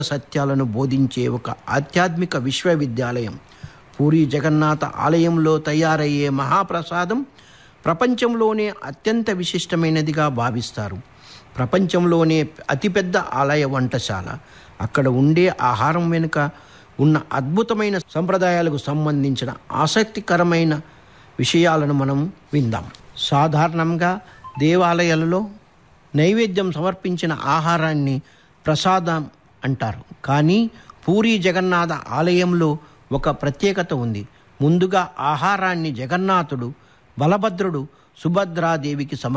సత్యాలను బోధించే ఒక ఆధ్యాత్మిక విశ్వవిద్యాలయం పూరి జగన్నాథ ఆలయంలో తయారయ్యే మహాప్రసాదం ప్రపంచంలోనే అత్యంత విశిష్టమైనదిగా భావిస్తారు ప్రపంచంలోనే అతిపెద్ద ఆలయ వంటశాల అక్కడ ఉండే ఆహారం వెనుక ఉన్న అద్భుతమైన సంప్రదాయాలకు సంబంధించిన ఆసక్తికరమైన విషయాలను మనం విందాం సాధారణంగా దేవాలయాలలో నైవేద్యం సమర్పించిన ఆహారాన్ని ప్రసాదం అంటారు కానీ పూరి జగన్నాథ ఆలయంలో ఒక ప్రత్యేకత ఉంది ముందుగా ఆహారాన్ని జగన్నాథుడు బలభద్రుడు సుభద్రాదేవికి సమర్